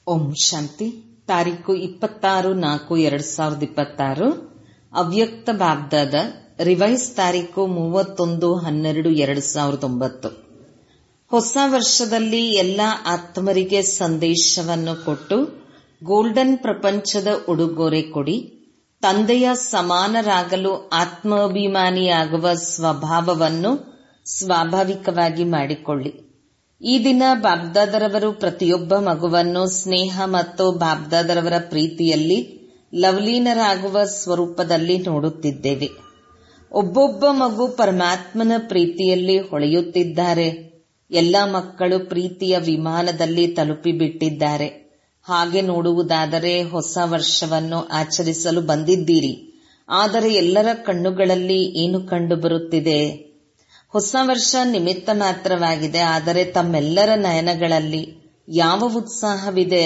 ಓಂ ಶಾಂತಿ ತಾರೀಕು ಇಪ್ಪತ್ತಾರು ನಾಲ್ಕು ಎರಡ್ ಸಾವಿರದ ಇಪ್ಪತ್ತಾರು ಅವ್ಯಕ್ತ ಬಾಗ್ದಾದ ರಿವೈಸ್ ತಾರೀಕು ಮೂವತ್ತೊಂದು ಹನ್ನೆರಡು ಎರಡ್ ಸಾವಿರದ ಒಂಬತ್ತು ಹೊಸ ವರ್ಷದಲ್ಲಿ ಎಲ್ಲ ಆತ್ಮರಿಗೆ ಸಂದೇಶವನ್ನು ಕೊಟ್ಟು ಗೋಲ್ಡನ್ ಪ್ರಪಂಚದ ಉಡುಗೊರೆ ಕೊಡಿ ತಂದೆಯ ಸಮಾನರಾಗಲು ಆತ್ಮಾಭಿಮಾನಿಯಾಗುವ ಸ್ವಭಾವವನ್ನು ಸ್ವಾಭಾವಿಕವಾಗಿ ಮಾಡಿಕೊಳ್ಳಿ ಈ ದಿನ ಬಾಬ್ದಾದರವರು ಪ್ರತಿಯೊಬ್ಬ ಮಗುವನ್ನು ಸ್ನೇಹ ಮತ್ತು ಬಾಬ್ದಾದರವರ ಪ್ರೀತಿಯಲ್ಲಿ ಲವಲೀನರಾಗುವ ಸ್ವರೂಪದಲ್ಲಿ ನೋಡುತ್ತಿದ್ದೇವೆ ಒಬ್ಬೊಬ್ಬ ಮಗು ಪರಮಾತ್ಮನ ಪ್ರೀತಿಯಲ್ಲಿ ಹೊಳೆಯುತ್ತಿದ್ದಾರೆ ಎಲ್ಲ ಮಕ್ಕಳು ಪ್ರೀತಿಯ ವಿಮಾನದಲ್ಲಿ ತಲುಪಿಬಿಟ್ಟಿದ್ದಾರೆ ಹಾಗೆ ನೋಡುವುದಾದರೆ ಹೊಸ ವರ್ಷವನ್ನು ಆಚರಿಸಲು ಬಂದಿದ್ದೀರಿ ಆದರೆ ಎಲ್ಲರ ಕಣ್ಣುಗಳಲ್ಲಿ ಏನು ಕಂಡುಬರುತ್ತಿದೆ ಹೊಸ ವರ್ಷ ನಿಮಿತ್ತ ಮಾತ್ರವಾಗಿದೆ ಆದರೆ ತಮ್ಮೆಲ್ಲರ ನಯನಗಳಲ್ಲಿ ಯಾವ ಉತ್ಸಾಹವಿದೆ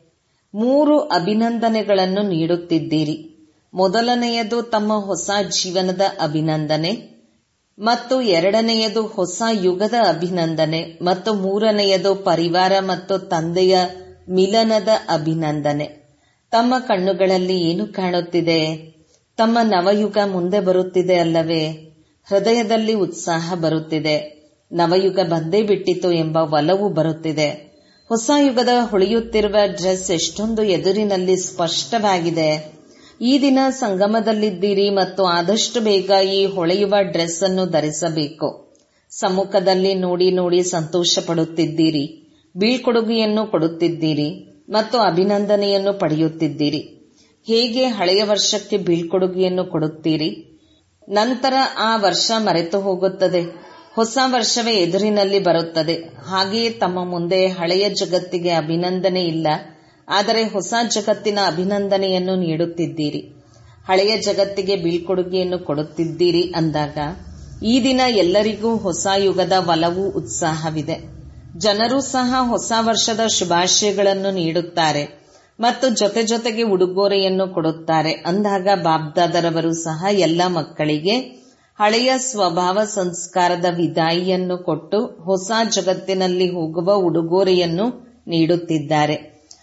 ಮೂರು ಅಭಿನಂದನೆಗಳನ್ನು ನೀಡುತ್ತಿದ್ದೀರಿ ಮೊದಲನೆಯದು ತಮ್ಮ ಹೊಸ ಜೀವನದ ಅಭಿನಂದನೆ ಮತ್ತು ಎರಡನೆಯದು ಹೊಸ ಯುಗದ ಅಭಿನಂದನೆ ಮತ್ತು ಮೂರನೆಯದು ಪರಿವಾರ ಮತ್ತು ತಂದೆಯ ಮಿಲನದ ಅಭಿನಂದನೆ ತಮ್ಮ ಕಣ್ಣುಗಳಲ್ಲಿ ಏನು ಕಾಣುತ್ತಿದೆ ತಮ್ಮ ನವಯುಗ ಮುಂದೆ ಬರುತ್ತಿದೆ ಅಲ್ಲವೇ ಹೃದಯದಲ್ಲಿ ಉತ್ಸಾಹ ಬರುತ್ತಿದೆ ನವಯುಗ ಬಂದೇ ಬಿಟ್ಟಿತು ಎಂಬ ಒಲವು ಬರುತ್ತಿದೆ ಹೊಸ ಯುಗದ ಹೊಳೆಯುತ್ತಿರುವ ಡ್ರೆಸ್ ಎಷ್ಟೊಂದು ಎದುರಿನಲ್ಲಿ ಸ್ಪಷ್ಟವಾಗಿದೆ ಈ ದಿನ ಸಂಗಮದಲ್ಲಿದ್ದೀರಿ ಮತ್ತು ಆದಷ್ಟು ಬೇಗ ಈ ಹೊಳೆಯುವ ಡ್ರೆಸ್ ಅನ್ನು ಧರಿಸಬೇಕು ಸಮ್ಮುಖದಲ್ಲಿ ನೋಡಿ ನೋಡಿ ಸಂತೋಷ ಪಡುತ್ತಿದ್ದೀರಿ ಬೀಳ್ಕೊಡುಗೆಯನ್ನು ಕೊಡುತ್ತಿದ್ದೀರಿ ಮತ್ತು ಅಭಿನಂದನೆಯನ್ನು ಪಡೆಯುತ್ತಿದ್ದೀರಿ ಹೇಗೆ ಹಳೆಯ ವರ್ಷಕ್ಕೆ ಬೀಳ್ಕೊಡುಗೆಯನ್ನು ಕೊಡುತ್ತೀರಿ ನಂತರ ಆ ವರ್ಷ ಮರೆತು ಹೋಗುತ್ತದೆ ಹೊಸ ವರ್ಷವೇ ಎದುರಿನಲ್ಲಿ ಬರುತ್ತದೆ ಹಾಗೆಯೇ ತಮ್ಮ ಮುಂದೆ ಹಳೆಯ ಜಗತ್ತಿಗೆ ಅಭಿನಂದನೆ ಇಲ್ಲ ಆದರೆ ಹೊಸ ಜಗತ್ತಿನ ಅಭಿನಂದನೆಯನ್ನು ನೀಡುತ್ತಿದ್ದೀರಿ ಹಳೆಯ ಜಗತ್ತಿಗೆ ಬೀಳ್ಕೊಡುಗೆಯನ್ನು ಕೊಡುತ್ತಿದ್ದೀರಿ ಅಂದಾಗ ಈ ದಿನ ಎಲ್ಲರಿಗೂ ಹೊಸ ಯುಗದ ಒಲವು ಉತ್ಸಾಹವಿದೆ ಜನರು ಸಹ ಹೊಸ ವರ್ಷದ ಶುಭಾಶಯಗಳನ್ನು ನೀಡುತ್ತಾರೆ ಮತ್ತು ಜೊತೆ ಜೊತೆಗೆ ಉಡುಗೊರೆಯನ್ನು ಕೊಡುತ್ತಾರೆ ಅಂದಾಗ ಬಾಬ್ದಾದರವರು ಸಹ ಎಲ್ಲ ಮಕ್ಕಳಿಗೆ ಹಳೆಯ ಸ್ವಭಾವ ಸಂಸ್ಕಾರದ ವಿದಾಯಿಯನ್ನು ಕೊಟ್ಟು ಹೊಸ ಜಗತ್ತಿನಲ್ಲಿ ಹೋಗುವ ಉಡುಗೊರೆಯನ್ನು ನೀಡುತ್ತಿದ್ದಾರೆ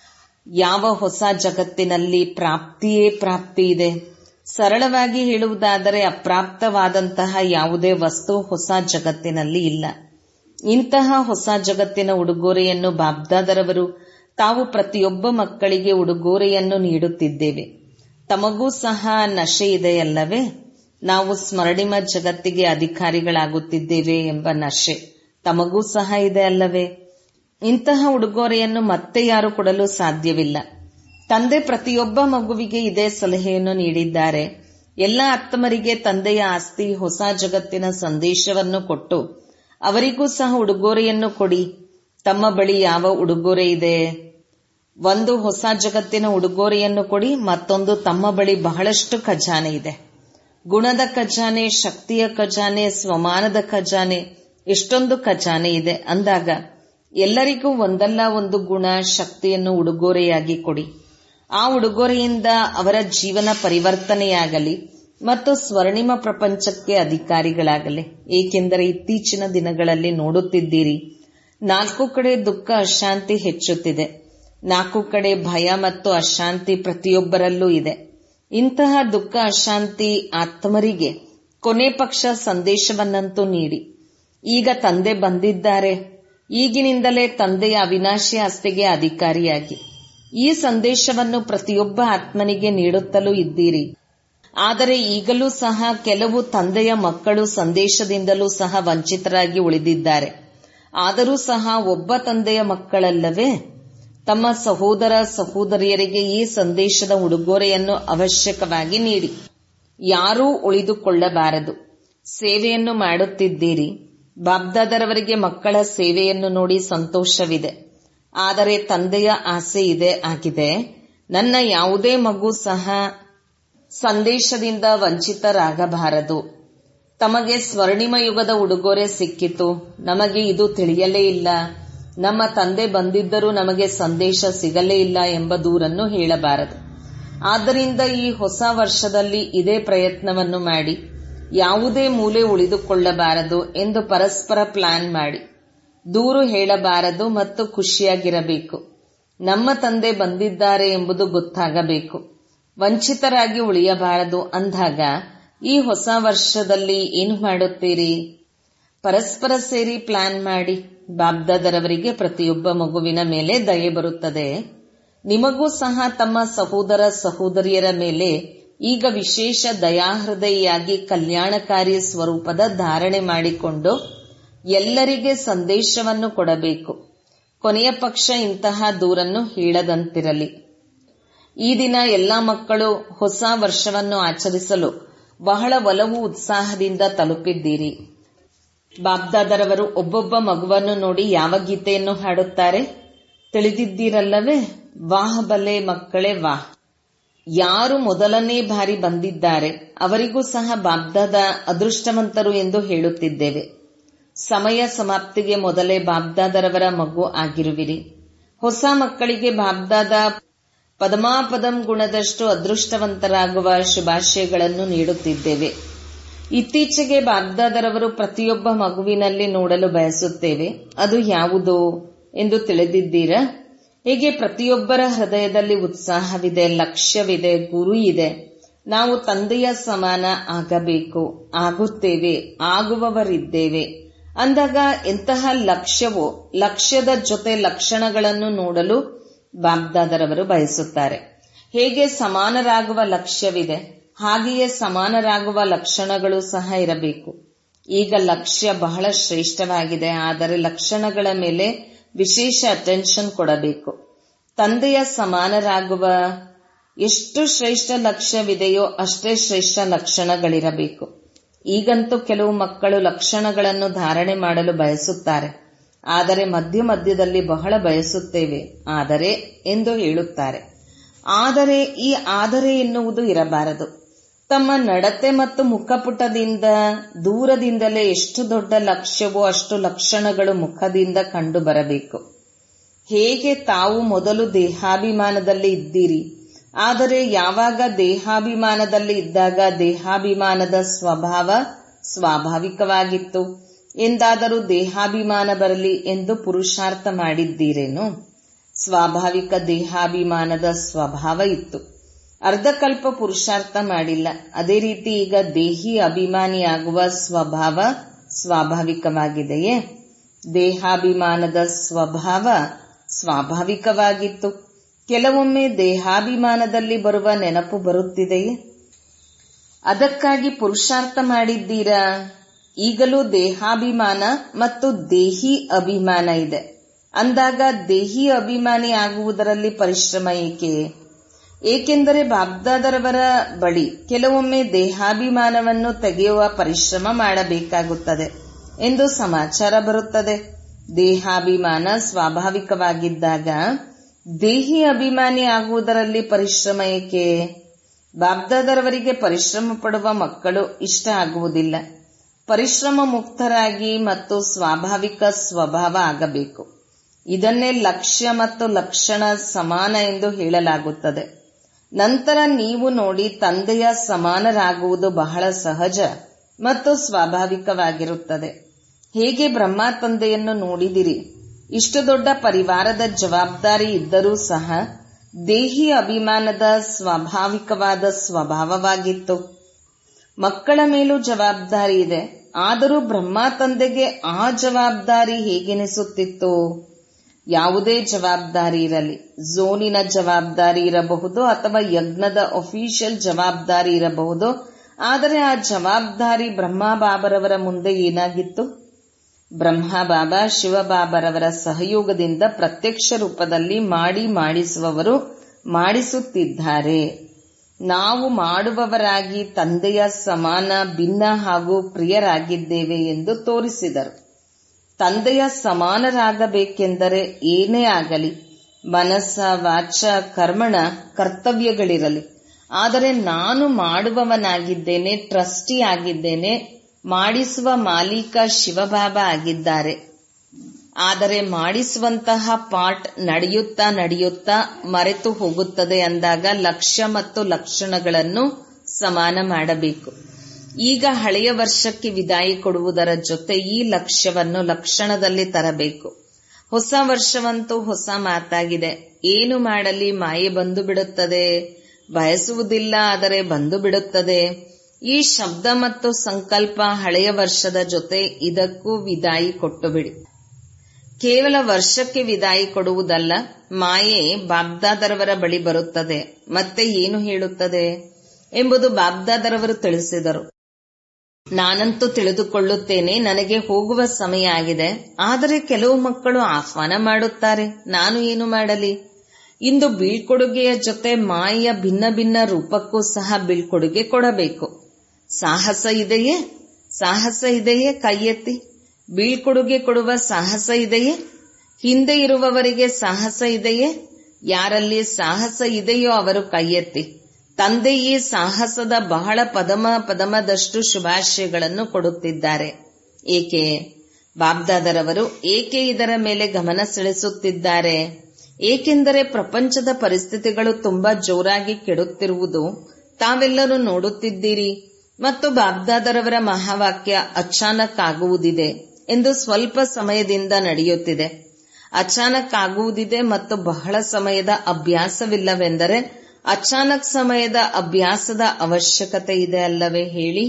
ಯಾವ ಹೊಸ ಜಗತ್ತಿನಲ್ಲಿ ಪ್ರಾಪ್ತಿಯೇ ಪ್ರಾಪ್ತಿ ಇದೆ ಸರಳವಾಗಿ ಹೇಳುವುದಾದರೆ ಅಪ್ರಾಪ್ತವಾದಂತಹ ಯಾವುದೇ ವಸ್ತು ಹೊಸ ಜಗತ್ತಿನಲ್ಲಿ ಇಲ್ಲ ಇಂತಹ ಹೊಸ ಜಗತ್ತಿನ ಉಡುಗೊರೆಯನ್ನು ಬಾಬ್ದಾದರವರು ತಾವು ಪ್ರತಿಯೊಬ್ಬ ಮಕ್ಕಳಿಗೆ ಉಡುಗೊರೆಯನ್ನು ನೀಡುತ್ತಿದ್ದೇವೆ ತಮಗೂ ಸಹ ನಶೆ ಇದೆಯಲ್ಲವೇ ನಾವು ಸ್ಮರಣಿಮ ಜಗತ್ತಿಗೆ ಅಧಿಕಾರಿಗಳಾಗುತ್ತಿದ್ದೇವೆ ಎಂಬ ನಶೆ ತಮಗೂ ಸಹ ಇದೆ ಅಲ್ಲವೇ ಇಂತಹ ಉಡುಗೊರೆಯನ್ನು ಮತ್ತೆ ಯಾರು ಕೊಡಲು ಸಾಧ್ಯವಿಲ್ಲ ತಂದೆ ಪ್ರತಿಯೊಬ್ಬ ಮಗುವಿಗೆ ಇದೇ ಸಲಹೆಯನ್ನು ನೀಡಿದ್ದಾರೆ ಎಲ್ಲ ಆತ್ಮರಿಗೆ ತಂದೆಯ ಆಸ್ತಿ ಹೊಸ ಜಗತ್ತಿನ ಸಂದೇಶವನ್ನು ಕೊಟ್ಟು ಅವರಿಗೂ ಸಹ ಉಡುಗೊರೆಯನ್ನು ಕೊಡಿ ತಮ್ಮ ಬಳಿ ಯಾವ ಉಡುಗೊರೆ ಇದೆ ಒಂದು ಹೊಸ ಜಗತ್ತಿನ ಉಡುಗೊರೆಯನ್ನು ಕೊಡಿ ಮತ್ತೊಂದು ತಮ್ಮ ಬಳಿ ಬಹಳಷ್ಟು ಖಜಾನೆ ಇದೆ ಗುಣದ ಖಜಾನೆ ಶಕ್ತಿಯ ಖಜಾನೆ ಸ್ವಮಾನದ ಖಜಾನೆ ಎಷ್ಟೊಂದು ಖಜಾನೆ ಇದೆ ಅಂದಾಗ ಎಲ್ಲರಿಗೂ ಒಂದಲ್ಲ ಒಂದು ಗುಣ ಶಕ್ತಿಯನ್ನು ಉಡುಗೊರೆಯಾಗಿ ಕೊಡಿ ಆ ಉಡುಗೊರೆಯಿಂದ ಅವರ ಜೀವನ ಪರಿವರ್ತನೆಯಾಗಲಿ ಮತ್ತು ಸ್ವರ್ಣಿಮ ಪ್ರಪಂಚಕ್ಕೆ ಅಧಿಕಾರಿಗಳಾಗಲಿ ಏಕೆಂದರೆ ಇತ್ತೀಚಿನ ದಿನಗಳಲ್ಲಿ ನೋಡುತ್ತಿದ್ದೀರಿ ನಾಲ್ಕು ಕಡೆ ದುಃಖ ಅಶಾಂತಿ ಹೆಚ್ಚುತ್ತಿದೆ ನಾಲ್ಕು ಕಡೆ ಭಯ ಮತ್ತು ಅಶಾಂತಿ ಪ್ರತಿಯೊಬ್ಬರಲ್ಲೂ ಇದೆ ಇಂತಹ ದುಃಖ ಅಶಾಂತಿ ಆತ್ಮರಿಗೆ ಕೊನೆ ಪಕ್ಷ ಸಂದೇಶವನ್ನಂತೂ ನೀಡಿ ಈಗ ತಂದೆ ಬಂದಿದ್ದಾರೆ ಈಗಿನಿಂದಲೇ ತಂದೆಯ ಅವಿನಾಶಿ ಆಸ್ತಿಗೆ ಅಧಿಕಾರಿಯಾಗಿ ಈ ಸಂದೇಶವನ್ನು ಪ್ರತಿಯೊಬ್ಬ ಆತ್ಮನಿಗೆ ನೀಡುತ್ತಲೂ ಇದ್ದೀರಿ ಆದರೆ ಈಗಲೂ ಸಹ ಕೆಲವು ತಂದೆಯ ಮಕ್ಕಳು ಸಂದೇಶದಿಂದಲೂ ಸಹ ವಂಚಿತರಾಗಿ ಉಳಿದಿದ್ದಾರೆ ಆದರೂ ಸಹ ಒಬ್ಬ ತಂದೆಯ ಮಕ್ಕಳಲ್ಲವೇ ತಮ್ಮ ಸಹೋದರ ಸಹೋದರಿಯರಿಗೆ ಈ ಸಂದೇಶದ ಉಡುಗೊರೆಯನ್ನು ಅವಶ್ಯಕವಾಗಿ ನೀಡಿ ಯಾರೂ ಉಳಿದುಕೊಳ್ಳಬಾರದು ಸೇವೆಯನ್ನು ಮಾಡುತ್ತಿದ್ದೀರಿ ಬಾಬ್ದಾದರವರಿಗೆ ಮಕ್ಕಳ ಸೇವೆಯನ್ನು ನೋಡಿ ಸಂತೋಷವಿದೆ ಆದರೆ ತಂದೆಯ ಆಸೆ ಇದೆ ಆಗಿದೆ ನನ್ನ ಯಾವುದೇ ಮಗು ಸಹ ಸಂದೇಶದಿಂದ ವಂಚಿತರಾಗಬಾರದು ತಮಗೆ ಸ್ವರ್ಣಿಮ ಯುಗದ ಉಡುಗೊರೆ ಸಿಕ್ಕಿತು ನಮಗೆ ಇದು ತಿಳಿಯಲೇ ಇಲ್ಲ ನಮ್ಮ ತಂದೆ ಬಂದಿದ್ದರೂ ನಮಗೆ ಸಂದೇಶ ಸಿಗಲೇ ಇಲ್ಲ ಎಂಬ ದೂರನ್ನು ಹೇಳಬಾರದು ಆದ್ದರಿಂದ ಈ ಹೊಸ ವರ್ಷದಲ್ಲಿ ಇದೇ ಪ್ರಯತ್ನವನ್ನು ಮಾಡಿ ಯಾವುದೇ ಮೂಲೆ ಉಳಿದುಕೊಳ್ಳಬಾರದು ಎಂದು ಪರಸ್ಪರ ಪ್ಲಾನ್ ಮಾಡಿ ದೂರು ಹೇಳಬಾರದು ಮತ್ತು ಖುಷಿಯಾಗಿರಬೇಕು ನಮ್ಮ ತಂದೆ ಬಂದಿದ್ದಾರೆ ಎಂಬುದು ಗೊತ್ತಾಗಬೇಕು ವಂಚಿತರಾಗಿ ಉಳಿಯಬಾರದು ಅಂದಾಗ ಈ ಹೊಸ ವರ್ಷದಲ್ಲಿ ಏನು ಮಾಡುತ್ತೀರಿ ಪರಸ್ಪರ ಸೇರಿ ಪ್ಲಾನ್ ಮಾಡಿ ಬಾಬ್ದಾದರವರಿಗೆ ಪ್ರತಿಯೊಬ್ಬ ಮಗುವಿನ ಮೇಲೆ ದಯೆ ಬರುತ್ತದೆ ನಿಮಗೂ ಸಹ ತಮ್ಮ ಸಹೋದರ ಸಹೋದರಿಯರ ಮೇಲೆ ಈಗ ವಿಶೇಷ ದಯಾಹೃದಯಿಯಾಗಿ ಕಲ್ಯಾಣಕಾರಿ ಸ್ವರೂಪದ ಧಾರಣೆ ಮಾಡಿಕೊಂಡು ಎಲ್ಲರಿಗೆ ಸಂದೇಶವನ್ನು ಕೊಡಬೇಕು ಕೊನೆಯ ಪಕ್ಷ ಇಂತಹ ದೂರನ್ನು ಹೇಳದಂತಿರಲಿ ಈ ದಿನ ಎಲ್ಲ ಮಕ್ಕಳು ಹೊಸ ವರ್ಷವನ್ನು ಆಚರಿಸಲು ಬಹಳ ಒಲವು ಉತ್ಸಾಹದಿಂದ ತಲುಪಿದ್ದೀರಿ ಬಾಬ್ದಾದರವರು ಒಬ್ಬೊಬ್ಬ ಮಗುವನ್ನು ನೋಡಿ ಯಾವ ಗೀತೆಯನ್ನು ಹಾಡುತ್ತಾರೆ ತಿಳಿದಿದ್ದೀರಲ್ಲವೇ ವಾಹ್ ಬಲೆ ಮಕ್ಕಳೇ ವಾಹ್ ಯಾರು ಮೊದಲನೇ ಬಾರಿ ಬಂದಿದ್ದಾರೆ ಅವರಿಗೂ ಸಹ ಬಾಬ್ದಾದ ಅದೃಷ್ಟವಂತರು ಎಂದು ಹೇಳುತ್ತಿದ್ದೇವೆ ಸಮಯ ಸಮಾಪ್ತಿಗೆ ಮೊದಲೇ ಬಾಬ್ದಾದರವರ ಮಗು ಆಗಿರುವಿರಿ ಹೊಸ ಮಕ್ಕಳಿಗೆ ಬಾಬ್ದಾದ ಪದಮಾಪದಂ ಗುಣದಷ್ಟು ಅದೃಷ್ಟವಂತರಾಗುವ ಶುಭಾಶಯಗಳನ್ನು ನೀಡುತ್ತಿದ್ದೇವೆ ಇತ್ತೀಚೆಗೆ ಬಾಬ್ದಾದರವರು ಪ್ರತಿಯೊಬ್ಬ ಮಗುವಿನಲ್ಲಿ ನೋಡಲು ಬಯಸುತ್ತೇವೆ ಅದು ಯಾವುದು ಎಂದು ತಿಳಿದಿದ್ದೀರಾ ಹೇಗೆ ಪ್ರತಿಯೊಬ್ಬರ ಹೃದಯದಲ್ಲಿ ಉತ್ಸಾಹವಿದೆ ಲಕ್ಷ್ಯವಿದೆ ಗುರು ಇದೆ ನಾವು ತಂದೆಯ ಸಮಾನ ಆಗಬೇಕು ಆಗುತ್ತೇವೆ ಆಗುವವರಿದ್ದೇವೆ ಅಂದಾಗ ಎಂತಹ ಲಕ್ಷ್ಯವೋ ಲಕ್ಷ್ಯದ ಜೊತೆ ಲಕ್ಷಣಗಳನ್ನು ನೋಡಲು ಬಾಬ್ದಾದರವರು ಬಯಸುತ್ತಾರೆ ಹೇಗೆ ಸಮಾನರಾಗುವ ಲಕ್ಷ್ಯವಿದೆ ಹಾಗೆಯೇ ಸಮಾನರಾಗುವ ಲಕ್ಷಣಗಳು ಸಹ ಇರಬೇಕು ಈಗ ಲಕ್ಷ್ಯ ಬಹಳ ಶ್ರೇಷ್ಠವಾಗಿದೆ ಆದರೆ ಲಕ್ಷಣಗಳ ಮೇಲೆ ವಿಶೇಷ ಅಟೆನ್ಷನ್ ಕೊಡಬೇಕು ತಂದೆಯ ಸಮಾನರಾಗುವ ಎಷ್ಟು ಶ್ರೇಷ್ಠ ಲಕ್ಷ್ಯವಿದೆಯೋ ಅಷ್ಟೇ ಶ್ರೇಷ್ಠ ಲಕ್ಷಣಗಳಿರಬೇಕು ಈಗಂತೂ ಕೆಲವು ಮಕ್ಕಳು ಲಕ್ಷಣಗಳನ್ನು ಧಾರಣೆ ಮಾಡಲು ಬಯಸುತ್ತಾರೆ ಆದರೆ ಮಧ್ಯ ಮಧ್ಯದಲ್ಲಿ ಬಹಳ ಬಯಸುತ್ತೇವೆ ಆದರೆ ಎಂದು ಹೇಳುತ್ತಾರೆ ಆದರೆ ಈ ಆದರೆ ಎನ್ನುವುದು ಇರಬಾರದು ತಮ್ಮ ನಡತೆ ಮತ್ತು ಮುಖಪುಟದಿಂದ ದೂರದಿಂದಲೇ ಎಷ್ಟು ದೊಡ್ಡ ಲಕ್ಷ್ಯವೋ ಅಷ್ಟು ಲಕ್ಷಣಗಳು ಮುಖದಿಂದ ಕಂಡು ಬರಬೇಕು ಹೇಗೆ ತಾವು ಮೊದಲು ದೇಹಾಭಿಮಾನದಲ್ಲಿ ಇದ್ದೀರಿ ಆದರೆ ಯಾವಾಗ ದೇಹಾಭಿಮಾನದಲ್ಲಿ ಇದ್ದಾಗ ದೇಹಾಭಿಮಾನದ ಸ್ವಭಾವ ಸ್ವಾಭಾವಿಕವಾಗಿತ್ತು ಎಂದಾದರೂ ದೇಹಾಭಿಮಾನ ಬರಲಿ ಎಂದು ಪುರುಷಾರ್ಥ ಮಾಡಿದ್ದೀರೇನು ಸ್ವಾಭಾವಿಕ ದೇಹಾಭಿಮಾನದ ಸ್ವಭಾವ ಇತ್ತು ಅರ್ಧಕಲ್ಪ ಪುರುಷಾರ್ಥ ಮಾಡಿಲ್ಲ ಅದೇ ರೀತಿ ಈಗ ದೇಹಿ ಅಭಿಮಾನಿಯಾಗುವ ಸ್ವಭಾವ ಸ್ವಾಭಾವಿಕವಾಗಿದೆಯೇ ದೇಹಾಭಿಮಾನದ ಸ್ವಭಾವ ಸ್ವಾಭಾವಿಕವಾಗಿತ್ತು ಕೆಲವೊಮ್ಮೆ ದೇಹಾಭಿಮಾನದಲ್ಲಿ ಬರುವ ನೆನಪು ಬರುತ್ತಿದೆಯೇ ಅದಕ್ಕಾಗಿ ಪುರುಷಾರ್ಥ ಮಾಡಿದ್ದೀರಾ ಈಗಲೂ ದೇಹಾಭಿಮಾನ ಮತ್ತು ದೇಹಿ ಅಭಿಮಾನ ಇದೆ ಅಂದಾಗ ದೇಹಿ ಅಭಿಮಾನಿ ಆಗುವುದರಲ್ಲಿ ಪರಿಶ್ರಮ ಏಕೆ ಏಕೆಂದರೆ ಬಾಬ್ದಾದರವರ ಬಳಿ ಕೆಲವೊಮ್ಮೆ ದೇಹಾಭಿಮಾನವನ್ನು ತೆಗೆಯುವ ಪರಿಶ್ರಮ ಮಾಡಬೇಕಾಗುತ್ತದೆ ಎಂದು ಸಮಾಚಾರ ಬರುತ್ತದೆ ದೇಹಾಭಿಮಾನ ಸ್ವಾಭಾವಿಕವಾಗಿದ್ದಾಗ ದೇಹಿ ಅಭಿಮಾನಿ ಆಗುವುದರಲ್ಲಿ ಪರಿಶ್ರಮ ಏಕೆ ಬಾಬ್ದಾದರವರಿಗೆ ಪರಿಶ್ರಮ ಪಡುವ ಮಕ್ಕಳು ಇಷ್ಟ ಆಗುವುದಿಲ್ಲ ಪರಿಶ್ರಮ ಮುಕ್ತರಾಗಿ ಮತ್ತು ಸ್ವಾಭಾವಿಕ ಸ್ವಭಾವ ಆಗಬೇಕು ಇದನ್ನೇ ಲಕ್ಷ್ಯ ಮತ್ತು ಲಕ್ಷಣ ಸಮಾನ ಎಂದು ಹೇಳಲಾಗುತ್ತದೆ ನಂತರ ನೀವು ನೋಡಿ ತಂದೆಯ ಸಮಾನರಾಗುವುದು ಬಹಳ ಸಹಜ ಮತ್ತು ಸ್ವಾಭಾವಿಕವಾಗಿರುತ್ತದೆ ಹೇಗೆ ಬ್ರಹ್ಮ ತಂದೆಯನ್ನು ನೋಡಿದಿರಿ ಇಷ್ಟು ದೊಡ್ಡ ಪರಿವಾರದ ಜವಾಬ್ದಾರಿ ಇದ್ದರೂ ಸಹ ದೇಹಿ ಅಭಿಮಾನದ ಸ್ವಾಭಾವಿಕವಾದ ಸ್ವಭಾವವಾಗಿತ್ತು ಮಕ್ಕಳ ಮೇಲೂ ಜವಾಬ್ದಾರಿ ಇದೆ ಆದರೂ ಬ್ರಹ್ಮ ತಂದೆಗೆ ಆ ಜವಾಬ್ದಾರಿ ಹೇಗೆನಿಸುತ್ತಿತ್ತು ಯಾವುದೇ ಜವಾಬ್ದಾರಿ ಇರಲಿ ಝೋನಿನ ಜವಾಬ್ದಾರಿ ಇರಬಹುದು ಅಥವಾ ಯಜ್ಞದ ಅಫಿಷಿಯಲ್ ಜವಾಬ್ದಾರಿ ಇರಬಹುದು ಆದರೆ ಆ ಜವಾಬ್ದಾರಿ ಬ್ರಹ್ಮ ಬಾಬರವರ ಮುಂದೆ ಏನಾಗಿತ್ತು ಬ್ರಹ್ಮ ಬಾಬಾ ಶಿವಬಾಬರವರ ಸಹಯೋಗದಿಂದ ಪ್ರತ್ಯಕ್ಷ ರೂಪದಲ್ಲಿ ಮಾಡಿ ಮಾಡಿಸುವವರು ಮಾಡಿಸುತ್ತಿದ್ದಾರೆ ನಾವು ಮಾಡುವವರಾಗಿ ತಂದೆಯ ಸಮಾನ ಭಿನ್ನ ಹಾಗೂ ಪ್ರಿಯರಾಗಿದ್ದೇವೆ ಎಂದು ತೋರಿಸಿದರು ತಂದೆಯ ಸಮಾನರಾಗಬೇಕೆಂದರೆ ಏನೇ ಆಗಲಿ ಮನಸ್ಸ ವಾಚ ಕರ್ಮಣ ಕರ್ತವ್ಯಗಳಿರಲಿ ಆದರೆ ನಾನು ಮಾಡುವವನಾಗಿದ್ದೇನೆ ಟ್ರಸ್ಟಿ ಆಗಿದ್ದೇನೆ ಮಾಡಿಸುವ ಮಾಲೀಕ ಶಿವಬಾಬಾ ಆಗಿದ್ದಾರೆ ಆದರೆ ಮಾಡಿಸುವಂತಹ ಪಾಠ ನಡೆಯುತ್ತಾ ನಡೆಯುತ್ತಾ ಮರೆತು ಹೋಗುತ್ತದೆ ಅಂದಾಗ ಲಕ್ಷ್ಯ ಮತ್ತು ಲಕ್ಷಣಗಳನ್ನು ಸಮಾನ ಮಾಡಬೇಕು ಈಗ ಹಳೆಯ ವರ್ಷಕ್ಕೆ ವಿದಾಯ ಕೊಡುವುದರ ಜೊತೆ ಈ ಲಕ್ಷ್ಯವನ್ನು ಲಕ್ಷಣದಲ್ಲಿ ತರಬೇಕು ಹೊಸ ವರ್ಷವಂತೂ ಹೊಸ ಮಾತಾಗಿದೆ ಏನು ಮಾಡಲಿ ಮಾಯೆ ಬಂದು ಬಿಡುತ್ತದೆ ಬಯಸುವುದಿಲ್ಲ ಆದರೆ ಬಂದು ಬಿಡುತ್ತದೆ ಈ ಶಬ್ದ ಮತ್ತು ಸಂಕಲ್ಪ ಹಳೆಯ ವರ್ಷದ ಜೊತೆ ಇದಕ್ಕೂ ವಿದಾಯಿ ಕೊಟ್ಟು ಬಿಡಿ ಕೇವಲ ವರ್ಷಕ್ಕೆ ವಿದಾಯಿ ಕೊಡುವುದಲ್ಲ ಮಾಯೆ ಬಾಬ್ದಾದರವರ ಬಳಿ ಬರುತ್ತದೆ ಮತ್ತೆ ಏನು ಹೇಳುತ್ತದೆ ಎಂಬುದು ಬಾಬ್ದಾದರವರು ತಿಳಿಸಿದರು ನಾನಂತೂ ತಿಳಿದುಕೊಳ್ಳುತ್ತೇನೆ ನನಗೆ ಹೋಗುವ ಸಮಯ ಆಗಿದೆ ಆದರೆ ಕೆಲವು ಮಕ್ಕಳು ಆಹ್ವಾನ ಮಾಡುತ್ತಾರೆ ನಾನು ಏನು ಮಾಡಲಿ ಇಂದು ಬೀಳ್ಕೊಡುಗೆಯ ಜೊತೆ ಮಾಯೆಯ ಭಿನ್ನ ಭಿನ್ನ ರೂಪಕ್ಕೂ ಸಹ ಬೀಳ್ಕೊಡುಗೆ ಕೊಡಬೇಕು ಸಾಹಸ ಇದೆಯೇ ಸಾಹಸ ಇದೆಯೇ ಕೈ ಎತ್ತಿ ಬೀಳ್ಕೊಡುಗೆ ಕೊಡುವ ಸಾಹಸ ಇದೆಯೇ ಹಿಂದೆ ಇರುವವರಿಗೆ ಸಾಹಸ ಇದೆಯೇ ಯಾರಲ್ಲಿ ಸಾಹಸ ಇದೆಯೋ ಅವರು ಕೈ ಎತ್ತಿ ತಂದೆ ಈ ಸಾಹಸದ ಬಹಳ ಪದಮ ಪದಮದಷ್ಟು ಶುಭಾಶಯಗಳನ್ನು ಕೊಡುತ್ತಿದ್ದಾರೆ ಏಕೆ ಬಾಬ್ದಾದರವರು ಏಕೆ ಇದರ ಮೇಲೆ ಗಮನ ಸೆಳೆಸುತ್ತಿದ್ದಾರೆ ಏಕೆಂದರೆ ಪ್ರಪಂಚದ ಪರಿಸ್ಥಿತಿಗಳು ತುಂಬಾ ಜೋರಾಗಿ ಕೆಡುತ್ತಿರುವುದು ತಾವೆಲ್ಲರೂ ನೋಡುತ್ತಿದ್ದೀರಿ ಮತ್ತು ಬಾಬ್ದಾದರವರ ಮಹಾವಾಕ್ಯ ಅಚಾನಕ್ ಆಗುವುದಿದೆ ಎಂದು ಸ್ವಲ್ಪ ಸಮಯದಿಂದ ನಡೆಯುತ್ತಿದೆ ಅಚಾನಕ್ ಆಗುವುದಿದೆ ಮತ್ತು ಬಹಳ ಸಮಯದ ಅಭ್ಯಾಸವಿಲ್ಲವೆಂದರೆ ಅಚಾನಕ್ ಸಮಯದ ಅಭ್ಯಾಸದ ಅವಶ್ಯಕತೆ ಇದೆ ಅಲ್ಲವೇ ಹೇಳಿ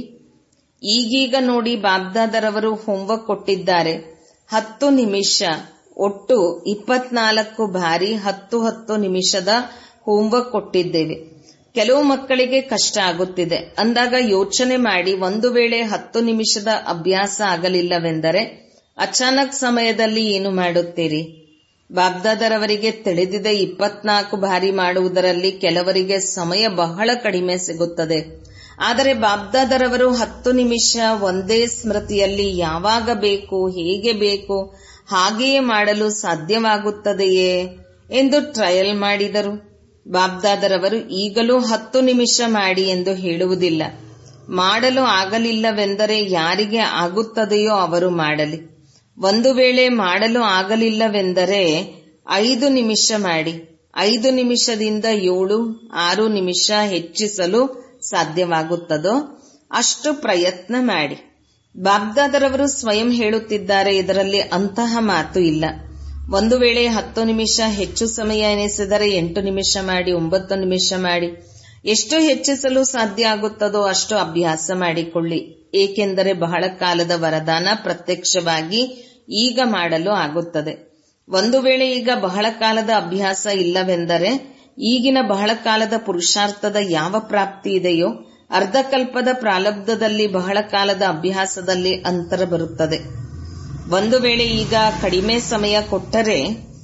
ಈಗೀಗ ನೋಡಿ ಬಾಬ್ದಾದರವರು ಹೋಂವರ್ಕ್ ಕೊಟ್ಟಿದ್ದಾರೆ ಹತ್ತು ನಿಮಿಷ ಒಟ್ಟು ಇಪ್ಪತ್ನಾಲ್ಕು ಬಾರಿ ಹತ್ತು ಹತ್ತು ನಿಮಿಷದ ಹೋಂವರ್ಕ್ ಕೊಟ್ಟಿದ್ದೇವೆ ಕೆಲವು ಮಕ್ಕಳಿಗೆ ಕಷ್ಟ ಆಗುತ್ತಿದೆ ಅಂದಾಗ ಯೋಚನೆ ಮಾಡಿ ಒಂದು ವೇಳೆ ಹತ್ತು ನಿಮಿಷದ ಅಭ್ಯಾಸ ಆಗಲಿಲ್ಲವೆಂದರೆ ಅಚಾನಕ್ ಸಮಯದಲ್ಲಿ ಏನು ಮಾಡುತ್ತೀರಿ ಬಾಬ್ದಾದರವರಿಗೆ ತಿಳಿದಿದೆ ಇಪ್ಪತ್ನಾಲ್ಕು ಬಾರಿ ಮಾಡುವುದರಲ್ಲಿ ಕೆಲವರಿಗೆ ಸಮಯ ಬಹಳ ಕಡಿಮೆ ಸಿಗುತ್ತದೆ ಆದರೆ ಬಾಬ್ದಾದರವರು ಹತ್ತು ನಿಮಿಷ ಒಂದೇ ಸ್ಮೃತಿಯಲ್ಲಿ ಯಾವಾಗ ಬೇಕು ಹೇಗೆ ಬೇಕು ಹಾಗೆಯೇ ಮಾಡಲು ಸಾಧ್ಯವಾಗುತ್ತದೆಯೇ ಎಂದು ಟ್ರಯಲ್ ಮಾಡಿದರು ಬಾಬ್ದಾದರವರು ಈಗಲೂ ಹತ್ತು ನಿಮಿಷ ಮಾಡಿ ಎಂದು ಹೇಳುವುದಿಲ್ಲ ಮಾಡಲು ಆಗಲಿಲ್ಲವೆಂದರೆ ಯಾರಿಗೆ ಆಗುತ್ತದೆಯೋ ಅವರು ಮಾಡಲಿ ಒಂದು ವೇಳೆ ಮಾಡಲು ಆಗಲಿಲ್ಲವೆಂದರೆ ಐದು ನಿಮಿಷ ಮಾಡಿ ಐದು ನಿಮಿಷದಿಂದ ಏಳು ಆರು ನಿಮಿಷ ಹೆಚ್ಚಿಸಲು ಸಾಧ್ಯವಾಗುತ್ತದೋ ಅಷ್ಟು ಪ್ರಯತ್ನ ಮಾಡಿ ಬಾಬ್ದಾದರವರು ಸ್ವಯಂ ಹೇಳುತ್ತಿದ್ದಾರೆ ಇದರಲ್ಲಿ ಅಂತಹ ಮಾತು ಇಲ್ಲ ಒಂದು ವೇಳೆ ಹತ್ತು ನಿಮಿಷ ಹೆಚ್ಚು ಸಮಯ ಎನಿಸಿದರೆ ಎಂಟು ನಿಮಿಷ ಮಾಡಿ ಒಂಬತ್ತು ನಿಮಿಷ ಮಾಡಿ ಎಷ್ಟು ಹೆಚ್ಚಿಸಲು ಸಾಧ್ಯ ಆಗುತ್ತದೋ ಅಷ್ಟು ಅಭ್ಯಾಸ ಮಾಡಿಕೊಳ್ಳಿ ಏಕೆಂದರೆ ಬಹಳ ಕಾಲದ ವರದಾನ ಪ್ರತ್ಯಕ್ಷವಾಗಿ ಈಗ ಮಾಡಲು ಆಗುತ್ತದೆ ಒಂದು ವೇಳೆ ಈಗ ಬಹಳ ಕಾಲದ ಅಭ್ಯಾಸ ಇಲ್ಲವೆಂದರೆ ಈಗಿನ ಬಹಳ ಕಾಲದ ಪುರುಷಾರ್ಥದ ಯಾವ ಪ್ರಾಪ್ತಿ ಇದೆಯೋ ಅರ್ಧಕಲ್ಪದ ಪ್ರಾಲಬ್ಧದಲ್ಲಿ ಬಹಳ ಕಾಲದ ಅಭ್ಯಾಸದಲ್ಲಿ ಅಂತರ ಬರುತ್ತದೆ ಒಂದು ವೇಳೆ ಈಗ ಕಡಿಮೆ ಸಮಯ ಕೊಟ್ಟರೆ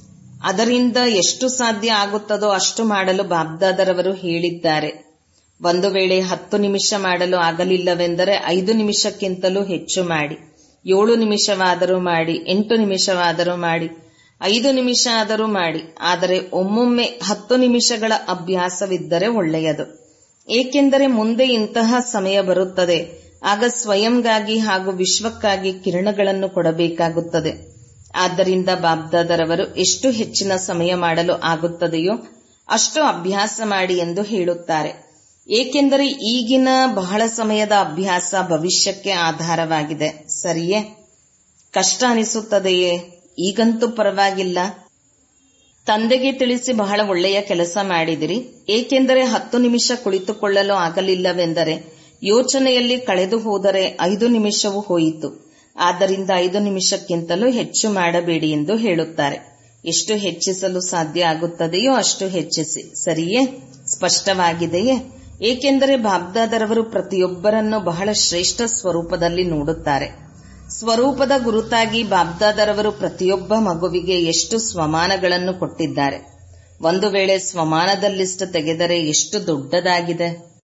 ಅದರಿಂದ ಎಷ್ಟು ಸಾಧ್ಯ ಆಗುತ್ತದೋ ಅಷ್ಟು ಮಾಡಲು ಬಾಬ್ದಾದರವರು ಹೇಳಿದ್ದಾರೆ ಒಂದು ವೇಳೆ ಹತ್ತು ನಿಮಿಷ ಮಾಡಲು ಆಗಲಿಲ್ಲವೆಂದರೆ ಐದು ನಿಮಿಷಕ್ಕಿಂತಲೂ ಹೆಚ್ಚು ಮಾಡಿ ಏಳು ನಿಮಿಷವಾದರೂ ಮಾಡಿ ಎಂಟು ನಿಮಿಷವಾದರೂ ಮಾಡಿ ಐದು ನಿಮಿಷ ಆದರೂ ಮಾಡಿ ಆದರೆ ಒಮ್ಮೊಮ್ಮೆ ಹತ್ತು ನಿಮಿಷಗಳ ಅಭ್ಯಾಸವಿದ್ದರೆ ಒಳ್ಳೆಯದು ಏಕೆಂದರೆ ಮುಂದೆ ಇಂತಹ ಸಮಯ ಬರುತ್ತದೆ ಆಗ ಸ್ವಯಂಗಾಗಿ ಹಾಗೂ ವಿಶ್ವಕ್ಕಾಗಿ ಕಿರಣಗಳನ್ನು ಕೊಡಬೇಕಾಗುತ್ತದೆ ಆದ್ದರಿಂದ ಬಾಬ್ದಾದರವರು ಎಷ್ಟು ಹೆಚ್ಚಿನ ಸಮಯ ಮಾಡಲು ಆಗುತ್ತದೆಯೋ ಅಷ್ಟು ಅಭ್ಯಾಸ ಮಾಡಿ ಎಂದು ಹೇಳುತ್ತಾರೆ ಏಕೆಂದರೆ ಈಗಿನ ಬಹಳ ಸಮಯದ ಅಭ್ಯಾಸ ಭವಿಷ್ಯಕ್ಕೆ ಆಧಾರವಾಗಿದೆ ಸರಿಯೇ ಕಷ್ಟ ಅನಿಸುತ್ತದೆಯೇ ಈಗಂತೂ ಪರವಾಗಿಲ್ಲ ತಂದೆಗೆ ತಿಳಿಸಿ ಬಹಳ ಒಳ್ಳೆಯ ಕೆಲಸ ಮಾಡಿದಿರಿ ಏಕೆಂದರೆ ಹತ್ತು ನಿಮಿಷ ಕುಳಿತುಕೊಳ್ಳಲು ಆಗಲಿಲ್ಲವೆಂದರೆ ಯೋಚನೆಯಲ್ಲಿ ಕಳೆದು ಹೋದರೆ ಐದು ನಿಮಿಷವೂ ಹೋಯಿತು ಆದ್ದರಿಂದ ಐದು ನಿಮಿಷಕ್ಕಿಂತಲೂ ಹೆಚ್ಚು ಮಾಡಬೇಡಿ ಎಂದು ಹೇಳುತ್ತಾರೆ ಎಷ್ಟು ಹೆಚ್ಚಿಸಲು ಸಾಧ್ಯ ಆಗುತ್ತದೆಯೋ ಅಷ್ಟು ಹೆಚ್ಚಿಸಿ ಸರಿಯೇ ಸ್ಪಷ್ಟವಾಗಿದೆಯೇ ಏಕೆಂದರೆ ಬಾಬ್ದಾದರವರು ಪ್ರತಿಯೊಬ್ಬರನ್ನು ಬಹಳ ಶ್ರೇಷ್ಠ ಸ್ವರೂಪದಲ್ಲಿ ನೋಡುತ್ತಾರೆ ಸ್ವರೂಪದ ಗುರುತಾಗಿ ಬಾಬ್ದಾದರವರು ಪ್ರತಿಯೊಬ್ಬ ಮಗುವಿಗೆ ಎಷ್ಟು ಸ್ವಮಾನಗಳನ್ನು ಕೊಟ್ಟಿದ್ದಾರೆ ಒಂದು ವೇಳೆ ಸ್ವಮಾನದ ಲಿಸ್ಟ್ ತೆಗೆದರೆ ಎಷ್ಟು ದೊಡ್ಡದಾಗಿದೆ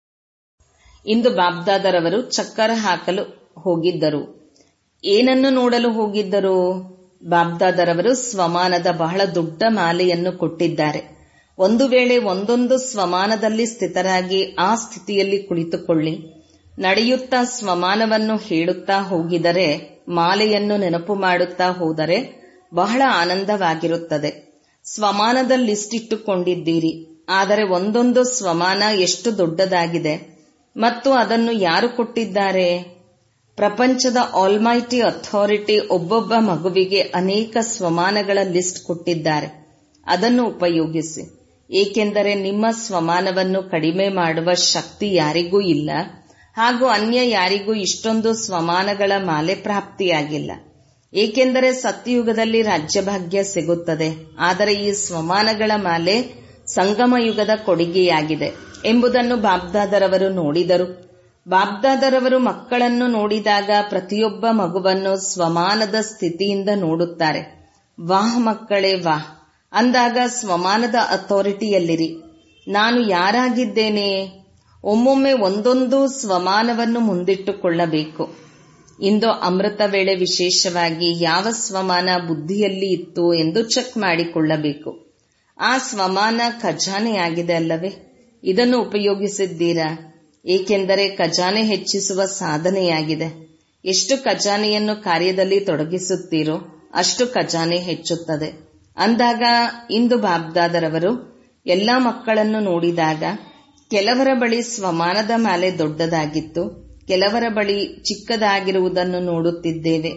ಇಂದು ಬಾಬ್ದಾದರವರು ಚಕ್ಕರ ಹಾಕಲು ಹೋಗಿದ್ದರು ಏನನ್ನು ನೋಡಲು ಹೋಗಿದ್ದರು ಬಾಬ್ದಾದರವರು ಸ್ವಮಾನದ ಬಹಳ ದೊಡ್ಡ ಮಾಲೆಯನ್ನು ಕೊಟ್ಟಿದ್ದಾರೆ ಒಂದು ವೇಳೆ ಒಂದೊಂದು ಸ್ವಮಾನದಲ್ಲಿ ಸ್ಥಿತರಾಗಿ ಆ ಸ್ಥಿತಿಯಲ್ಲಿ ಕುಳಿತುಕೊಳ್ಳಿ ನಡೆಯುತ್ತಾ ಸ್ವಮಾನವನ್ನು ಹೇಳುತ್ತಾ ಹೋಗಿದರೆ ಮಾಲೆಯನ್ನು ನೆನಪು ಮಾಡುತ್ತಾ ಹೋದರೆ ಬಹಳ ಆನಂದವಾಗಿರುತ್ತದೆ ಸ್ವಮಾನದ ಲಿಸ್ಟ್ ಇಟ್ಟುಕೊಂಡಿದ್ದೀರಿ ಆದರೆ ಒಂದೊಂದು ಸ್ವಮಾನ ಎಷ್ಟು ದೊಡ್ಡದಾಗಿದೆ ಮತ್ತು ಅದನ್ನು ಯಾರು ಕೊಟ್ಟಿದ್ದಾರೆ ಪ್ರಪಂಚದ ಆಲ್ಮೈಟಿ ಅಥಾರಿಟಿ ಒಬ್ಬೊಬ್ಬ ಮಗುವಿಗೆ ಅನೇಕ ಸ್ವಮಾನಗಳ ಲಿಸ್ಟ್ ಕೊಟ್ಟಿದ್ದಾರೆ ಅದನ್ನು ಉಪಯೋಗಿಸಿ ಏಕೆಂದರೆ ನಿಮ್ಮ ಸ್ವಮಾನವನ್ನು ಕಡಿಮೆ ಮಾಡುವ ಶಕ್ತಿ ಯಾರಿಗೂ ಇಲ್ಲ ಹಾಗೂ ಅನ್ಯ ಯಾರಿಗೂ ಇಷ್ಟೊಂದು ಸ್ವಮಾನಗಳ ಮಾಲೆ ಪ್ರಾಪ್ತಿಯಾಗಿಲ್ಲ ಏಕೆಂದರೆ ಸತ್ಯಯುಗದಲ್ಲಿ ರಾಜ್ಯಭಾಗ್ಯ ಸಿಗುತ್ತದೆ ಆದರೆ ಈ ಸ್ವಮಾನಗಳ ಮಾಲೆ ಸಂಗಮ ಯುಗದ ಕೊಡುಗೆಯಾಗಿದೆ ಎಂಬುದನ್ನು ಬಾಬ್ದಾದರವರು ನೋಡಿದರು ಬಾಬ್ದಾದರವರು ಮಕ್ಕಳನ್ನು ನೋಡಿದಾಗ ಪ್ರತಿಯೊಬ್ಬ ಮಗುವನ್ನು ಸ್ವಮಾನದ ಸ್ಥಿತಿಯಿಂದ ನೋಡುತ್ತಾರೆ ವಾಹ್ ಮಕ್ಕಳೇ ವಾಹ್ ಅಂದಾಗ ಸ್ವಮಾನದ ಅಥಾರಿಟಿಯಲ್ಲಿರಿ ನಾನು ಯಾರಾಗಿದ್ದೇನೆ ಒಮ್ಮೊಮ್ಮೆ ಒಂದೊಂದು ಸ್ವಮಾನವನ್ನು ಮುಂದಿಟ್ಟುಕೊಳ್ಳಬೇಕು ಇಂದು ಅಮೃತ ವೇಳೆ ವಿಶೇಷವಾಗಿ ಯಾವ ಸ್ವಮಾನ ಬುದ್ಧಿಯಲ್ಲಿ ಇತ್ತು ಎಂದು ಚೆಕ್ ಮಾಡಿಕೊಳ್ಳಬೇಕು ಆ ಸ್ವಮಾನ ಖಜಾನೆಯಾಗಿದೆ ಅಲ್ಲವೇ ಇದನ್ನು ಉಪಯೋಗಿಸಿದ್ದೀರಾ ಏಕೆಂದರೆ ಖಜಾನೆ ಹೆಚ್ಚಿಸುವ ಸಾಧನೆಯಾಗಿದೆ ಎಷ್ಟು ಖಜಾನೆಯನ್ನು ಕಾರ್ಯದಲ್ಲಿ ತೊಡಗಿಸುತ್ತೀರೋ ಅಷ್ಟು ಖಜಾನೆ ಹೆಚ್ಚುತ್ತದೆ ಅಂದಾಗ ಇಂದು ಬಾಬ್ದಾದರವರು ಎಲ್ಲ ಮಕ್ಕಳನ್ನು ನೋಡಿದಾಗ ಕೆಲವರ ಬಳಿ ಸ್ವಮಾನದ ಮಾಲೆ ದೊಡ್ಡದಾಗಿತ್ತು ಕೆಲವರ ಬಳಿ ಚಿಕ್ಕದಾಗಿರುವುದನ್ನು ನೋಡುತ್ತಿದ್ದೇವೆ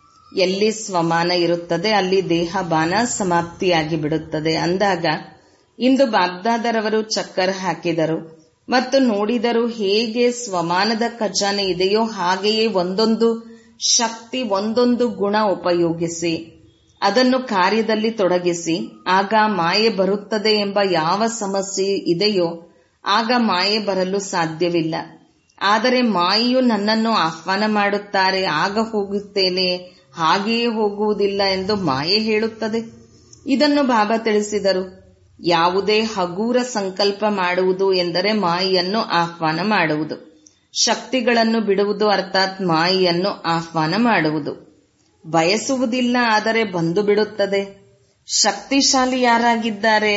ಎಲ್ಲಿ ಸ್ವಮಾನ ಇರುತ್ತದೆ ಅಲ್ಲಿ ದೇಹ ಬಾನ ಸಮಾಪ್ತಿಯಾಗಿ ಬಿಡುತ್ತದೆ ಅಂದಾಗ ಇಂದು ಬಾಬ್ದಾದರವರು ಚಕ್ಕರ್ ಹಾಕಿದರು ಮತ್ತು ನೋಡಿದರು ಹೇಗೆ ಸ್ವಮಾನದ ಖಜಾನೆ ಇದೆಯೋ ಹಾಗೆಯೇ ಒಂದೊಂದು ಶಕ್ತಿ ಒಂದೊಂದು ಗುಣ ಉಪಯೋಗಿಸಿ ಅದನ್ನು ಕಾರ್ಯದಲ್ಲಿ ತೊಡಗಿಸಿ ಆಗ ಮಾಯೆ ಬರುತ್ತದೆ ಎಂಬ ಯಾವ ಸಮಸ್ಯೆ ಇದೆಯೋ ಆಗ ಮಾಯೆ ಬರಲು ಸಾಧ್ಯವಿಲ್ಲ ಆದರೆ ಮಾಯೆಯು ನನ್ನನ್ನು ಆಹ್ವಾನ ಮಾಡುತ್ತಾರೆ ಆಗ ಹೋಗುತ್ತೇನೆ ಹಾಗೆಯೇ ಹೋಗುವುದಿಲ್ಲ ಎಂದು ಮಾಯೆ ಹೇಳುತ್ತದೆ ಇದನ್ನು ಬಾಬಾ ತಿಳಿಸಿದರು ಯಾವುದೇ ಹಗೂರ ಸಂಕಲ್ಪ ಮಾಡುವುದು ಎಂದರೆ ಮಾಯೆಯನ್ನು ಆಹ್ವಾನ ಮಾಡುವುದು ಶಕ್ತಿಗಳನ್ನು ಬಿಡುವುದು ಅರ್ಥಾತ್ ಮಾಯೆಯನ್ನು ಆಹ್ವಾನ ಮಾಡುವುದು ಬಯಸುವುದಿಲ್ಲ ಆದರೆ ಬಂದು ಬಿಡುತ್ತದೆ ಶಕ್ತಿಶಾಲಿ ಯಾರಾಗಿದ್ದಾರೆ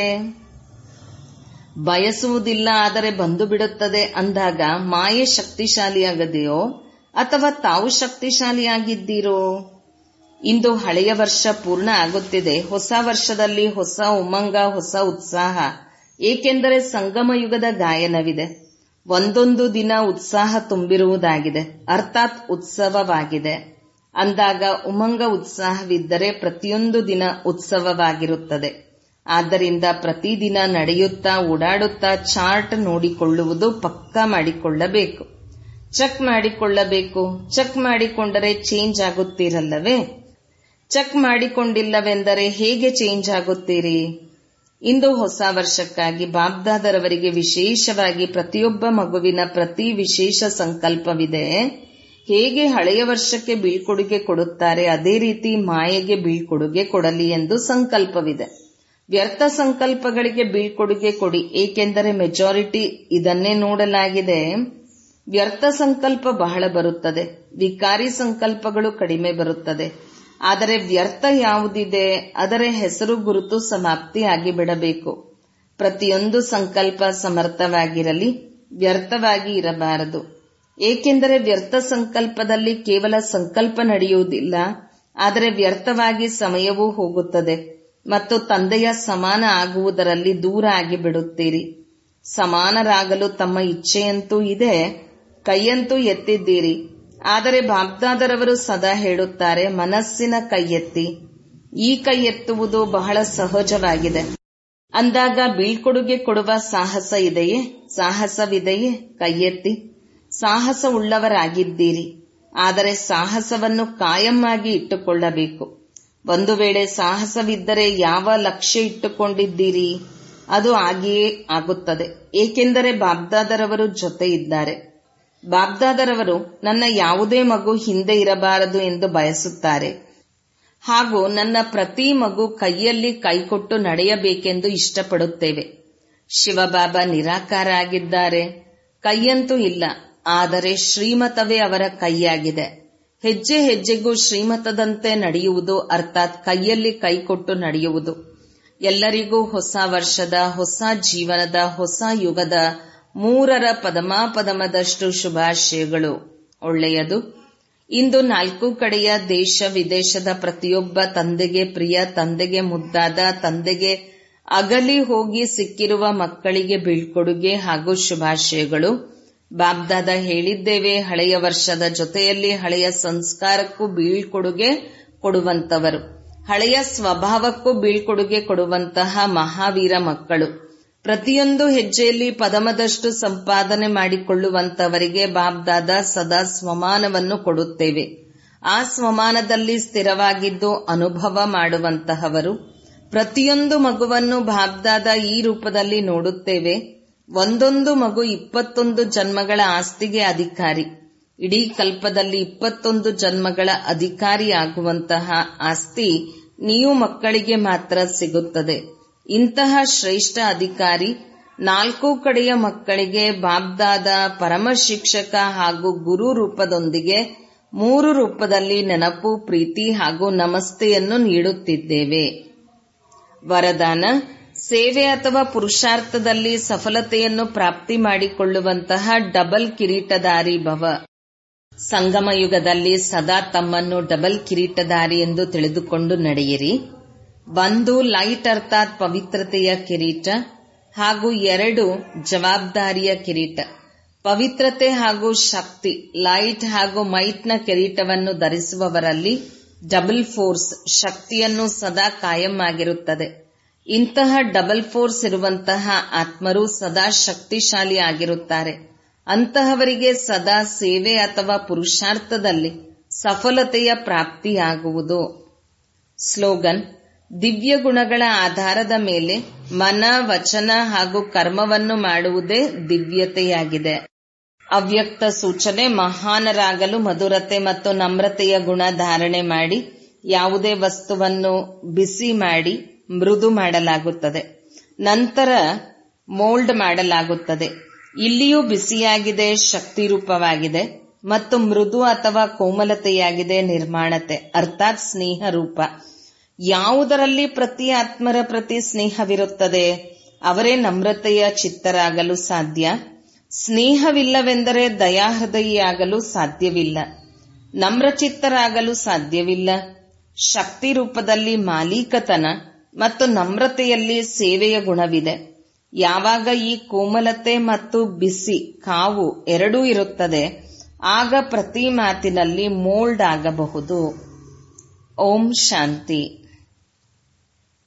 ಬಯಸುವುದಿಲ್ಲ ಆದರೆ ಬಂದು ಬಿಡುತ್ತದೆ ಅಂದಾಗ ಮಾಯೆ ಶಕ್ತಿಶಾಲಿಯಾಗದೆಯೋ ಅಥವಾ ತಾವು ಶಕ್ತಿಶಾಲಿಯಾಗಿದ್ದೀರೋ ಇಂದು ಹಳೆಯ ವರ್ಷ ಪೂರ್ಣ ಆಗುತ್ತಿದೆ ಹೊಸ ವರ್ಷದಲ್ಲಿ ಹೊಸ ಉಮಂಗ ಹೊಸ ಉತ್ಸಾಹ ಏಕೆಂದರೆ ಸಂಗಮ ಯುಗದ ಗಾಯನವಿದೆ ಒಂದೊಂದು ದಿನ ಉತ್ಸಾಹ ತುಂಬಿರುವುದಾಗಿದೆ ಅರ್ಥಾತ್ ಉತ್ಸವವಾಗಿದೆ ಅಂದಾಗ ಉಮಂಗ ಉತ್ಸಾಹವಿದ್ದರೆ ಪ್ರತಿಯೊಂದು ದಿನ ಉತ್ಸವವಾಗಿರುತ್ತದೆ ಆದ್ದರಿಂದ ಪ್ರತಿದಿನ ನಡೆಯುತ್ತಾ ಓಡಾಡುತ್ತಾ ಚಾರ್ಟ್ ನೋಡಿಕೊಳ್ಳುವುದು ಪಕ್ಕಾ ಮಾಡಿಕೊಳ್ಳಬೇಕು ಚೆಕ್ ಮಾಡಿಕೊಳ್ಳಬೇಕು ಚೆಕ್ ಮಾಡಿಕೊಂಡರೆ ಚೇಂಜ್ ಆಗುತ್ತೀರಲ್ಲವೇ ಚೆಕ್ ಮಾಡಿಕೊಂಡಿಲ್ಲವೆಂದರೆ ಹೇಗೆ ಚೇಂಜ್ ಆಗುತ್ತೀರಿ ಇಂದು ಹೊಸ ವರ್ಷಕ್ಕಾಗಿ ಬಾಬ್ದಾದರವರಿಗೆ ವಿಶೇಷವಾಗಿ ಪ್ರತಿಯೊಬ್ಬ ಮಗುವಿನ ಪ್ರತಿ ವಿಶೇಷ ಸಂಕಲ್ಪವಿದೆ ಹೇಗೆ ಹಳೆಯ ವರ್ಷಕ್ಕೆ ಬೀಳ್ಕೊಡುಗೆ ಕೊಡುತ್ತಾರೆ ಅದೇ ರೀತಿ ಮಾಯೆಗೆ ಬೀಳ್ಕೊಡುಗೆ ಕೊಡಲಿ ಎಂದು ಸಂಕಲ್ಪವಿದೆ ವ್ಯರ್ಥ ಸಂಕಲ್ಪಗಳಿಗೆ ಬೀಳ್ಕೊಡುಗೆ ಕೊಡಿ ಏಕೆಂದರೆ ಮೆಜಾರಿಟಿ ಇದನ್ನೇ ನೋಡಲಾಗಿದೆ ವ್ಯರ್ಥ ಸಂಕಲ್ಪ ಬಹಳ ಬರುತ್ತದೆ ವಿಕಾರಿ ಸಂಕಲ್ಪಗಳು ಕಡಿಮೆ ಬರುತ್ತದೆ ಆದರೆ ವ್ಯರ್ಥ ಯಾವುದಿದೆ ಅದರ ಹೆಸರು ಗುರುತು ಸಮಾಪ್ತಿ ಆಗಿಬಿಡಬೇಕು ಪ್ರತಿಯೊಂದು ಸಂಕಲ್ಪ ಸಮರ್ಥವಾಗಿರಲಿ ವ್ಯರ್ಥವಾಗಿ ಇರಬಾರದು ಏಕೆಂದರೆ ವ್ಯರ್ಥ ಸಂಕಲ್ಪದಲ್ಲಿ ಕೇವಲ ಸಂಕಲ್ಪ ನಡೆಯುವುದಿಲ್ಲ ಆದರೆ ವ್ಯರ್ಥವಾಗಿ ಸಮಯವೂ ಹೋಗುತ್ತದೆ ಮತ್ತು ತಂದೆಯ ಸಮಾನ ಆಗುವುದರಲ್ಲಿ ದೂರ ಆಗಿಬಿಡುತ್ತೀರಿ ಸಮಾನರಾಗಲು ತಮ್ಮ ಇಚ್ಛೆಯಂತೂ ಇದೆ ಕೈಯಂತೂ ಎತ್ತಿದ್ದೀರಿ ಆದರೆ ಬಾಬ್ದಾದರವರು ಸದಾ ಹೇಳುತ್ತಾರೆ ಮನಸ್ಸಿನ ಕೈ ಎತ್ತಿ ಈ ಕೈ ಎತ್ತುವುದು ಬಹಳ ಸಹಜವಾಗಿದೆ ಅಂದಾಗ ಬೀಳ್ಕೊಡುಗೆ ಕೊಡುವ ಸಾಹಸ ಇದೆಯೇ ಸಾಹಸವಿದೆಯೇ ಕೈ ಎತ್ತಿ ಸಾಹಸ ಉಳ್ಳವರಾಗಿದ್ದೀರಿ ಆದರೆ ಸಾಹಸವನ್ನು ಕಾಯಮ್ಮಾಗಿ ಇಟ್ಟುಕೊಳ್ಳಬೇಕು ಒಂದು ವೇಳೆ ಸಾಹಸವಿದ್ದರೆ ಯಾವ ಲಕ್ಷ್ಯ ಇಟ್ಟುಕೊಂಡಿದ್ದೀರಿ ಅದು ಆಗಿಯೇ ಆಗುತ್ತದೆ ಏಕೆಂದರೆ ಬಾಬ್ದಾದರವರು ಜೊತೆ ಇದ್ದಾರೆ ಬಾಬ್ದಾದರವರು ನನ್ನ ಯಾವುದೇ ಮಗು ಹಿಂದೆ ಇರಬಾರದು ಎಂದು ಬಯಸುತ್ತಾರೆ ಹಾಗೂ ನನ್ನ ಪ್ರತಿ ಮಗು ಕೈಯಲ್ಲಿ ಕೈಕೊಟ್ಟು ನಡೆಯಬೇಕೆಂದು ಇಷ್ಟಪಡುತ್ತೇವೆ ಶಿವಬಾಬಾ ನಿರಾಕಾರ ಆಗಿದ್ದಾರೆ ಕೈಯಂತೂ ಇಲ್ಲ ಆದರೆ ಶ್ರೀಮತವೇ ಅವರ ಕೈಯಾಗಿದೆ ಹೆಜ್ಜೆ ಹೆಜ್ಜೆಗೂ ಶ್ರೀಮತದಂತೆ ನಡೆಯುವುದು ಅರ್ಥಾತ್ ಕೈಯಲ್ಲಿ ಕೈಕೊಟ್ಟು ನಡೆಯುವುದು ಎಲ್ಲರಿಗೂ ಹೊಸ ವರ್ಷದ ಹೊಸ ಜೀವನದ ಹೊಸ ಯುಗದ ಮೂರರ ಪದಮಾಪದಮದಷ್ಟು ಶುಭಾಶಯಗಳು ಒಳ್ಳೆಯದು ಇಂದು ನಾಲ್ಕು ಕಡೆಯ ದೇಶ ವಿದೇಶದ ಪ್ರತಿಯೊಬ್ಬ ತಂದೆಗೆ ಪ್ರಿಯ ತಂದೆಗೆ ಮುದ್ದಾದ ತಂದೆಗೆ ಅಗಲಿ ಹೋಗಿ ಸಿಕ್ಕಿರುವ ಮಕ್ಕಳಿಗೆ ಬೀಳ್ಕೊಡುಗೆ ಹಾಗೂ ಶುಭಾಶಯಗಳು ಬಾಬ್ದಾದ ಹೇಳಿದ್ದೇವೆ ಹಳೆಯ ವರ್ಷದ ಜೊತೆಯಲ್ಲಿ ಹಳೆಯ ಸಂಸ್ಕಾರಕ್ಕೂ ಬೀಳ್ಕೊಡುಗೆ ಕೊಡುವಂತವರು ಹಳೆಯ ಸ್ವಭಾವಕ್ಕೂ ಬೀಳ್ಕೊಡುಗೆ ಕೊಡುವಂತಹ ಮಹಾವೀರ ಮಕ್ಕಳು ಪ್ರತಿಯೊಂದು ಹೆಜ್ಜೆಯಲ್ಲಿ ಪದಮದಷ್ಟು ಸಂಪಾದನೆ ಮಾಡಿಕೊಳ್ಳುವಂತವರಿಗೆ ಬಾಬ್ದಾದ ಸದಾ ಸ್ವಮಾನವನ್ನು ಕೊಡುತ್ತೇವೆ ಆ ಸ್ವಮಾನದಲ್ಲಿ ಸ್ಥಿರವಾಗಿದ್ದು ಅನುಭವ ಮಾಡುವಂತಹವರು ಪ್ರತಿಯೊಂದು ಮಗುವನ್ನು ಬಾಬ್ದಾದ ಈ ರೂಪದಲ್ಲಿ ನೋಡುತ್ತೇವೆ ಒಂದೊಂದು ಮಗು ಇಪ್ಪತ್ತೊಂದು ಜನ್ಮಗಳ ಆಸ್ತಿಗೆ ಅಧಿಕಾರಿ ಇಡೀ ಕಲ್ಪದಲ್ಲಿ ಇಪ್ಪತ್ತೊಂದು ಜನ್ಮಗಳ ಅಧಿಕಾರಿಯಾಗುವಂತಹ ಆಸ್ತಿ ನೀವು ಮಕ್ಕಳಿಗೆ ಮಾತ್ರ ಸಿಗುತ್ತದೆ ಇಂತಹ ಶ್ರೇಷ್ಠ ಅಧಿಕಾರಿ ನಾಲ್ಕು ಕಡೆಯ ಮಕ್ಕಳಿಗೆ ಬಾಬ್ದಾದ ಪರಮ ಶಿಕ್ಷಕ ಹಾಗೂ ಗುರು ರೂಪದೊಂದಿಗೆ ಮೂರು ರೂಪದಲ್ಲಿ ನೆನಪು ಪ್ರೀತಿ ಹಾಗೂ ನಮಸ್ತೆಯನ್ನು ನೀಡುತ್ತಿದ್ದೇವೆ ವರದಾನ ಸೇವೆ ಅಥವಾ ಪುರುಷಾರ್ಥದಲ್ಲಿ ಸಫಲತೆಯನ್ನು ಪ್ರಾಪ್ತಿ ಮಾಡಿಕೊಳ್ಳುವಂತಹ ಡಬಲ್ ಕಿರೀಟಧಾರಿ ಭವ ಸಂಗಮ ಯುಗದಲ್ಲಿ ಸದಾ ತಮ್ಮನ್ನು ಡಬಲ್ ಕಿರೀಟಧಾರಿ ಎಂದು ತಿಳಿದುಕೊಂಡು ನಡೆಯಿರಿ ಒಂದು ಲೈಟ್ ಅರ್ಥಾತ್ ಪವಿತ್ರತೆಯ ಕಿರೀಟ ಹಾಗೂ ಎರಡು ಜವಾಬ್ದಾರಿಯ ಕಿರೀಟ ಪವಿತ್ರತೆ ಹಾಗೂ ಶಕ್ತಿ ಲೈಟ್ ಹಾಗೂ ಮೈಟ್ನ ಕಿರೀಟವನ್ನು ಧರಿಸುವವರಲ್ಲಿ ಡಬಲ್ ಫೋರ್ಸ್ ಶಕ್ತಿಯನ್ನು ಸದಾ ಕಾಯಂ ಆಗಿರುತ್ತದೆ ಇಂತಹ ಡಬಲ್ ಫೋರ್ಸ್ ಇರುವಂತಹ ಆತ್ಮರು ಸದಾ ಶಕ್ತಿಶಾಲಿ ಆಗಿರುತ್ತಾರೆ ಅಂತಹವರಿಗೆ ಸದಾ ಸೇವೆ ಅಥವಾ ಪುರುಷಾರ್ಥದಲ್ಲಿ ಸಫಲತೆಯ ಪ್ರಾಪ್ತಿಯಾಗುವುದು ಸ್ಲೋಗನ್ ದಿವ್ಯ ಗುಣಗಳ ಆಧಾರದ ಮೇಲೆ ಮನ ವಚನ ಹಾಗೂ ಕರ್ಮವನ್ನು ಮಾಡುವುದೇ ದಿವ್ಯತೆಯಾಗಿದೆ ಅವ್ಯಕ್ತ ಸೂಚನೆ ಮಹಾನರಾಗಲು ಮಧುರತೆ ಮತ್ತು ನಮ್ರತೆಯ ಗುಣ ಧಾರಣೆ ಮಾಡಿ ಯಾವುದೇ ವಸ್ತುವನ್ನು ಬಿಸಿ ಮಾಡಿ ಮೃದು ಮಾಡಲಾಗುತ್ತದೆ ನಂತರ ಮೋಲ್ಡ್ ಮಾಡಲಾಗುತ್ತದೆ ಇಲ್ಲಿಯೂ ಬಿಸಿಯಾಗಿದೆ ಶಕ್ತಿ ರೂಪವಾಗಿದೆ ಮತ್ತು ಮೃದು ಅಥವಾ ಕೋಮಲತೆಯಾಗಿದೆ ನಿರ್ಮಾಣತೆ ಅರ್ಥಾತ್ ಸ್ನೇಹ ರೂಪ ಯಾವುದರಲ್ಲಿ ಪ್ರತಿ ಆತ್ಮರ ಪ್ರತಿ ಸ್ನೇಹವಿರುತ್ತದೆ ಅವರೇ ನಮ್ರತೆಯ ಚಿತ್ತರಾಗಲು ಸಾಧ್ಯ ಸ್ನೇಹವಿಲ್ಲವೆಂದರೆ ದಯಾಹೃದಯಿಯಾಗಲು ಸಾಧ್ಯವಿಲ್ಲ ನಮ್ರಚಿತ್ತರಾಗಲು ಸಾಧ್ಯವಿಲ್ಲ ಶಕ್ತಿ ರೂಪದಲ್ಲಿ ಮಾಲೀಕತನ ಮತ್ತು ನಮ್ರತೆಯಲ್ಲಿ ಸೇವೆಯ ಗುಣವಿದೆ ಯಾವಾಗ ಈ ಕೋಮಲತೆ ಮತ್ತು ಬಿಸಿ ಕಾವು ಎರಡೂ ಇರುತ್ತದೆ ಆಗ ಪ್ರತಿ ಮಾತಿನಲ್ಲಿ ಮೋಲ್ಡ್ ಆಗಬಹುದು ಓಂ ಶಾಂತಿ